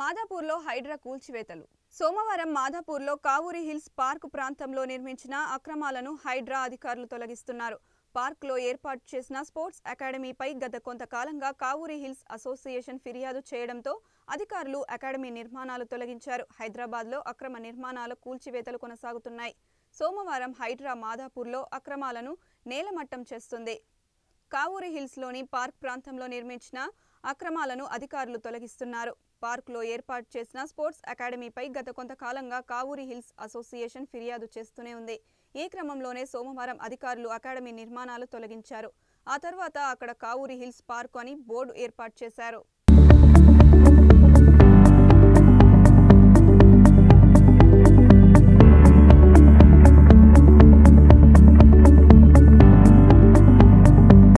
మాదాపూర్లో హైడ్రా కూల్చివేతలు సోమవారం మాదాపూర్లో Kavuri hills park ప్రాంతంలో నిర్మించిన అక్రమాలను హైడ్రా అధికారులు తొలగిస్తున్నారు పార్క్లో ఏర్పాటు చేసిన స్పోర్ట్స్ అకాడమీపై గత కొంతకాలంగా కావూరి హిల్స్ అసోసియేషన్ ఫిర్యాదు చేయడంతో అధికారులు అకాడమీ నిర్మాణాలు తొలగించారు హైదరాబాద్లో అక్రమ నిర్మాణాల కూల్చివేతలు కొనసాగుతున్నాయి సోమవారం హైడ్రా మాదాపూర్లో అక్రమాలను నేలమట్టం చేస్తుంది కావూరి హిల్స్లోని పార్క్ ప్రాంతంలో నిర్మించిన అక్రమాలను అధికారులు తొలగిస్తున్నారు పార్కులో ఏర్పాటు చేసిన స్పోర్ట్స్ అకాడమీపై గత కొంతకాలంగా కావూరి హిల్స్ అసోసియేషన్ ఫిర్యాదు చేస్తూనే ఉంది ఈ క్రమంలోనే సోమవారం అధికారులు అకాడమీ నిర్మాణాలు తొలగించారు ఆ తర్వాత అక్కడ కావూరి హిల్స్ పార్క్ అని బోర్డు ఏర్పాటు చేశారు